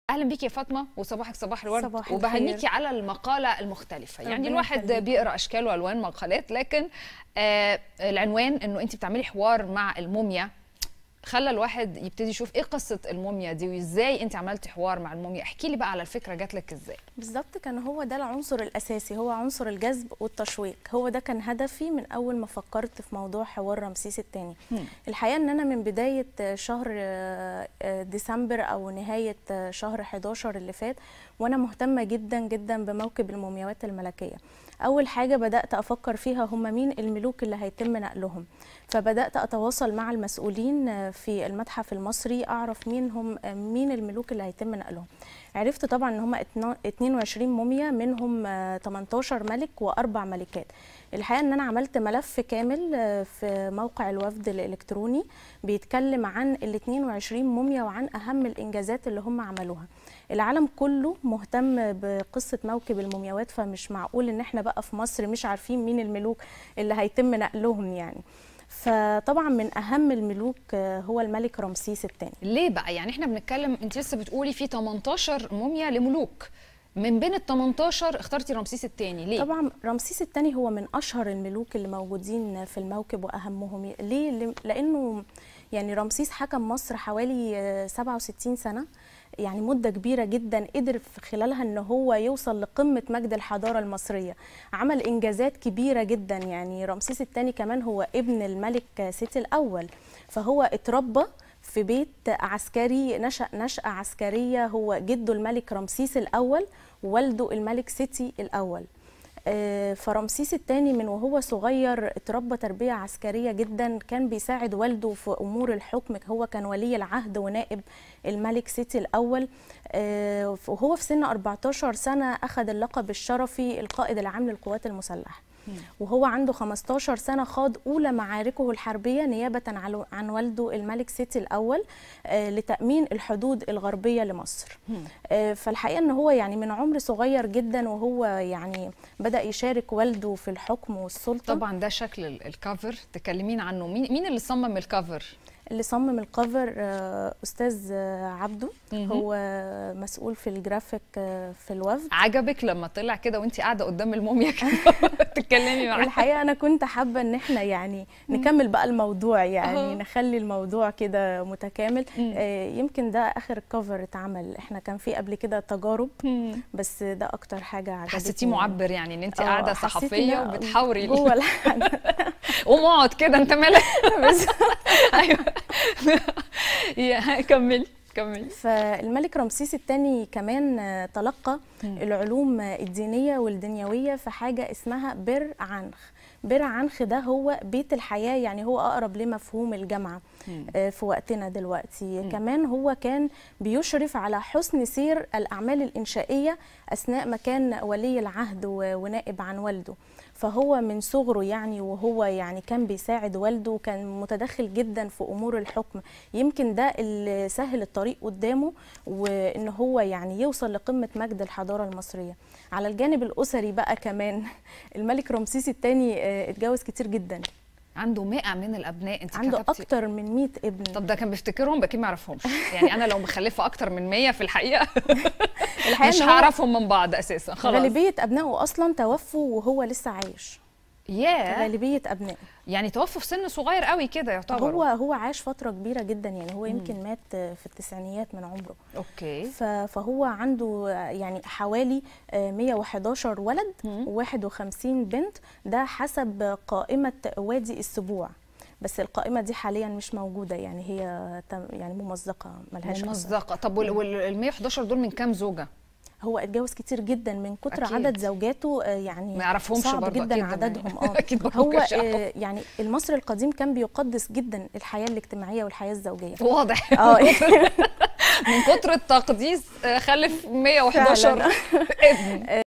اهلا بيكي يا فاطمه وصباحك صباح الورد صباح الخير. وبهنيكي على المقاله المختلفه يعني ربنا الواحد يخليك. بيقرا اشكال والوان مقالات لكن آه العنوان انه انت بتعملي حوار مع الموميا خلى الواحد يبتدي يشوف ايه قصه الموميا دي وازاي انت عملتي حوار مع الموميا احكي لي بقى على الفكره جات لك ازاي بالظبط كان هو ده العنصر الاساسي هو عنصر الجذب والتشويق هو ده كان هدفي من اول ما فكرت في موضوع حوار رمسيس الثاني مم. الحقيقه ان انا من بدايه شهر آه، آه، ديسمبر او نهايه آه، شهر 11 اللي فات وانا مهتمه جدا جدا بموكب المومياوات الملكيه اول حاجه بدات افكر فيها هم مين الملوك اللي هيتم نقلهم فبدات اتواصل مع المسؤولين آه، في المتحف المصري اعرف مين هم آه، مين الملوك اللي هيتم نقلهم عرفت طبعا ان هم 22 موميا منهم آه، 18 ملك واربع ملكات الحقيقه ان انا عملت ملف كامل آه، في موقع الوفد الالكتروني بيتكلم عن ال 22 موميا وعن اهم الانجازات اللي هم عملوها العالم كله مهتم بقصه موكب المومياوات فمش معقول ان احنا بقى في مصر مش عارفين مين الملوك اللي هيتم نقلهم يعني فطبعا من اهم الملوك آه، هو الملك رمسيس الثاني ليه بقى يعني احنا بنتكلم انت لسه بتقولي في 18 موميا لملوك من بين ال 18 اخترتي رمسيس الثاني ليه طبعا رمسيس الثاني هو من اشهر الملوك اللي موجودين في الموكب واهمهم ليه ل- لانه يعني رمسيس حكم مصر حوالي آه، 67 سنه يعني مدة كبيرة جدا قدر في خلالها ان هو يوصل لقمة مجد الحضارة المصرية عمل انجازات كبيرة جدا يعني رمسيس الثاني كمان هو ابن الملك سيتي الاول فهو اتربى في بيت عسكري نشأ نشأة عسكرية هو جده الملك رمسيس الأول ووالده الملك سيتي الأول آه، فرمسيس الثاني من وهو صغير اتربى تربية عسكرية جدا كان بيساعد والده في أمور الحكم هو كان ولي العهد ونائب الملك سيتي الأول آه، وهو في سن 14 سنة أخذ اللقب الشرفي القائد العام للقوات المسلحة وهو عنده 15 سنة خاض أولى معاركه الحربية نيابة عن- عن والده الملك سيتي الأول آه، لتأمين الحدود الغربية لمصر آه، فالحقيقة أن هو يعني من عمر صغير جدا وهو يعني بدأ يشارك والده في الحكم والسلطة طبعا ده شكل ال- الكفر تكلمين عنه مين مين اللي صمم الكفر اللي صمم الكفر آه، أستاذ آه، عبده مهم. هو مسؤول في الجرافيك آه، في الوفد عجبك لما طلع كده وانت قاعده قدام الموميا كده تتكلمي معاه الحقيقه انا كنت حابه ان احنا يعني نكمل بقى الموضوع يعني أهو. نخلي الموضوع كده متكامل مم. آه، يمكن ده اخر كفر اتعمل احنا كان في قبل كده تجارب مم. بس ده اكتر حاجه عجبتني حسيتيه معبر يعني ان انت آه، قاعده حسيت صحفيه إن وبتحاوري جوه الحد قوم اقعد كده انت مالك ايوه يا- كملي كملي فالملك رمسيس الثاني كمان آه، تلقى مم. العلوم آه، الدينيه والدنيويه في حاجه اسمها بر عنخ بر عنخ ده هو بيت الحياه يعني هو اقرب لمفهوم الجامعه مم. آه، في وقتنا دلوقتي مم. كمان هو كان بيشرف على حسن سير الأعمال الإنشائية أثناء ما كان ولي العهد و- ونائب عن والده فهو من صغره يعني وهو يعني كان بيساعد والده وكان متدخل جدا في أمور الحكم يمكن ده اللي سهل الطريق قدامه وإن هو يعني يوصل لقمة مجد الحضارة المصرية على الجانب الأسري بقى كمان الملك رمسيس الثاني اتجوز كتير جدا عنده 100 من الابناء انت عنده كتبتي أكتر من 100 ابن طب ده كان بيفتكرهم اكيد ما يعرفهمش يعني انا لو مخلفه اكتر من 100 في الحقيقه الحقيقة مش إن هو هعرفهم من بعض اساسا خلاص غالبية أبنائه أصلا توفوا وهو لسه عايش ياه غالبية أبنائه يعني توفوا في سن صغير قوي كده يعتبر هو هو عاش فترة كبيرة جدا يعني هو يمكن مات في التسعينيات من عمره اوكي ف- فهو عنده يعني حوالي آه، 111 ولد مم. و51 بنت ده حسب قائمة وادي السبوع بس القائمة دي حاليا مش موجودة يعني هي تم- يعني ممزقة ملهاش أثر. ممزقه طب وال وال 111 دول من كام زوجه هو اتجوز كتير جدا من كتر أكيد. عدد زوجاته آه، يعني ما يعرفهمش صعب برضه جدا أكيد عددهم يعني. اه أكيد برضه هو كانش يعرف. آه، يعني المصري القديم كان بيقدس جدا الحياه الاجتماعيه والحياه الزوجيه واضح اه من كتر التقديس آه، خلف 111 فعلاً. ابن